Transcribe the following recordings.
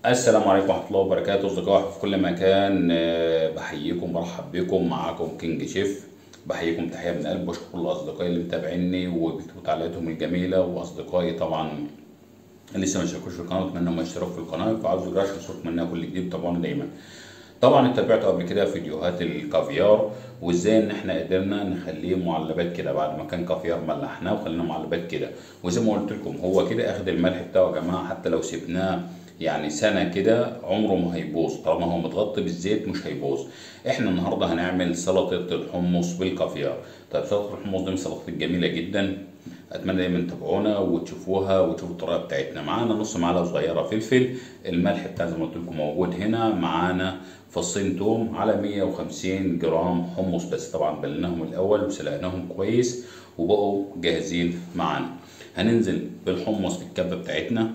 السلام عليكم ورحمة الله وبركاته أصدقائي في كل مكان آه، بحييكم برحب بكم معاكم كينج شيف بحييكم تحية من قلب واشكر كل أصدقائي اللي متابعيني وبيكتبوا تعليقاتهم الجميلة وأصدقائي طبعا اللي لسه ما اشتركوش في القناة أتمنى هم يشتركوا في القناة ويفعلوا زر عشان يوصلكم منها كل جديد وتابعونا دايما طبعا اتبعتوا قبل كده فيديوهات الكافيار وازاي ان احنا قدرنا نخليه معلبات كده بعد ما كان كافيار ملحناه وخليناه معلبات كده وزي ما قلت لكم هو كده اخد الملح بتاعه يا جماعه حتى لو سيبناه يعني سنه كده عمره ما هيبوظ طالما هو متغطي بالزيت مش هيبوظ احنا النهارده هنعمل سلطه الحمص بالكافيار طيب سلطه الحمص دي من السلطات الجميله جدا اتمنى دايما تتابعونا وتشوفوها وتشوفوا الطريقه بتاعتنا معانا نص معلقه صغيره فلفل الملح بتاع زي ما قلت لكم موجود هنا معانا فصين توم على 150 جرام حمص بس طبعا بلناهم الاول وسلقناهم كويس وبقوا جاهزين معانا هننزل بالحمص في الكبه بتاعتنا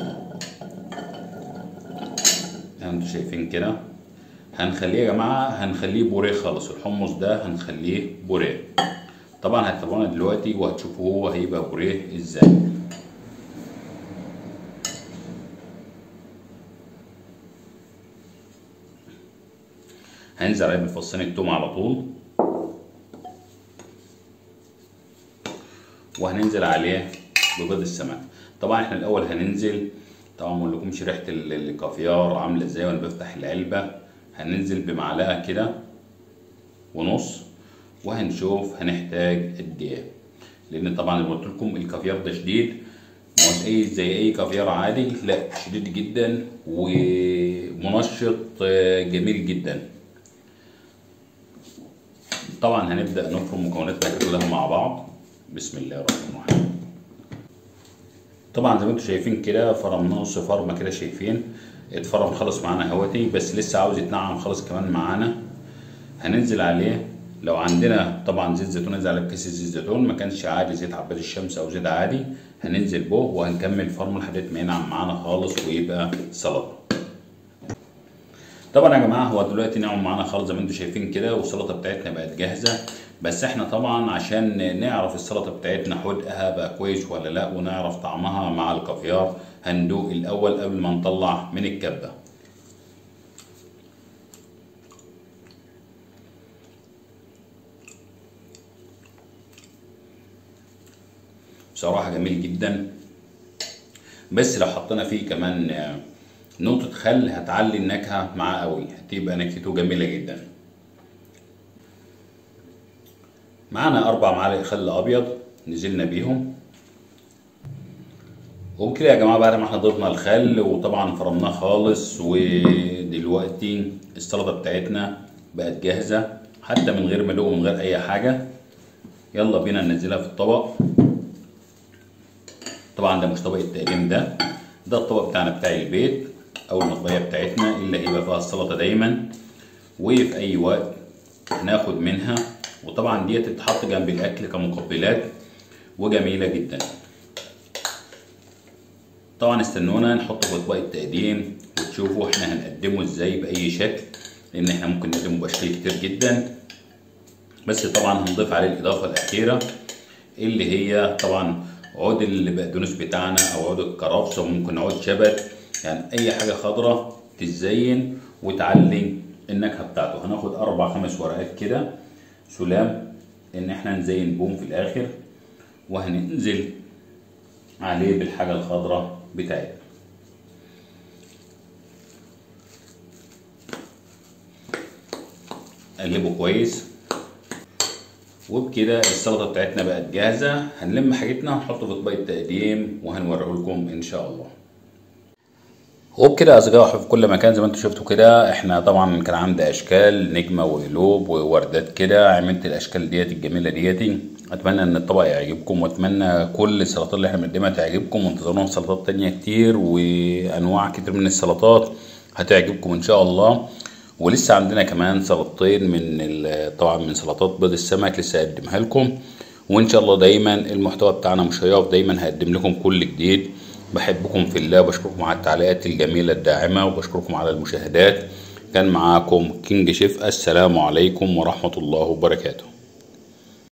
انتوا شايفين كده هنخليه يا جماعه هنخليه بوريه خالص الحمص ده هنخليه بوريه طبعا هتتابعونا دلوقتي وهتشوفوا هو هيبقى بوريه ازاي هننزل عليه بفصين التوم على طول وهننزل عليه ببيض السمك طبعا احنا الاول هننزل طبعا ما اقولكمش ريحه الكافيار عامله ازاي وانا بفتح العلبه هننزل بمعلقه كده ونص وهنشوف هنحتاج قد ايه لان طبعا زي ما قلت لكم الكافيار ده شديد مش اي زي اي كافيار عادي لا شديد جدا ومنشط جميل جدا طبعا هنبدا نفرم مكوناتنا كلها مع بعض بسم الله الرحمن الرحيم طبعا زي ما انتم شايفين كده فرمناه نص فرمه كده شايفين اتفرم خلص معانا هوتي بس لسه عاوز يتنعم خالص كمان معانا هننزل عليه لو عندنا طبعا زيت زيتون ننزل عليه بكيس زيت زيتون ما كانش عادي زيت عباد الشمس او زيت عادي هننزل به وهنكمل فرم لحد ما ينعم معانا خالص ويبقى سلطه طبعا يا جماعه هو دلوقتي نعم معانا خالص زي ما انتم شايفين كده والسلطه بتاعتنا بقت جاهزه بس احنا طبعا عشان نعرف السلطه بتاعتنا حدقها بقى كويس ولا لا ونعرف طعمها مع الكافيار هندوق الاول قبل ما نطلع من الكبه بصراحه جميل جدا بس لو حطينا فيه كمان نقطة خل هتعلي النكهة معاه قوي هتبقى نكهته جميلة جدا معانا أربع معالق خل أبيض نزلنا بيهم وبكده يا جماعة بعد ما احنا ضفنا الخل وطبعا فرمناه خالص ودلوقتي السلطة بتاعتنا بقت جاهزة حتى من غير ملوء ومن غير أي حاجة يلا بينا ننزلها في الطبق طبعا ده مش طبق التقديم ده ده الطبق بتاعنا بتاع البيت او المطبخيه بتاعتنا اللي هيبقى فيها السلطه دايما وفي اي وقت هناخد منها وطبعا ديت تتحط جنب الاكل كمقبلات وجميله جدا طبعا استنونا نحطه في اطباق التقديم وتشوفوا احنا هنقدمه ازاي باي شكل لان احنا ممكن نقدمه باشكال كتير جدا بس طبعا هنضيف عليه الاضافه الاخيره اللي هي طبعا عود البقدونس بتاعنا او عود الكرفس وممكن عود شبت يعني اي حاجه خضراء تزين وتعلي النكهه بتاعته هناخد اربع خمس ورقات كده سلام ان احنا نزين بوم في الاخر وهننزل عليه بالحاجه الخضراء بتاعتنا قلبه كويس وبكده السلطه بتاعتنا بقت جاهزه هنلم حاجتنا ونحطه في اطباق التقديم وهنوريه لكم ان شاء الله وبكده يا اصدقائي في كل مكان زي ما انتم شفتوا كده احنا طبعا كان عندي اشكال نجمه وقلوب ووردات كده عملت الاشكال ديت الجميله ديتي اتمنى ان الطبق يعجبكم واتمنى كل السلطات اللي احنا بنقدمها تعجبكم وانتظرونا في سلطات تانية كتير وانواع كتير من السلطات هتعجبكم ان شاء الله ولسه عندنا كمان سلطتين من طبعا من سلطات بيض السمك لسه هقدمها لكم وان شاء الله دايما المحتوى بتاعنا مش هيقف دايما هقدم لكم كل جديد بحبكم في الله وبشكركم على التعليقات الجميلة الداعمة وبشكركم على المشاهدات كان معاكم كينج شيف السلام عليكم ورحمة الله وبركاته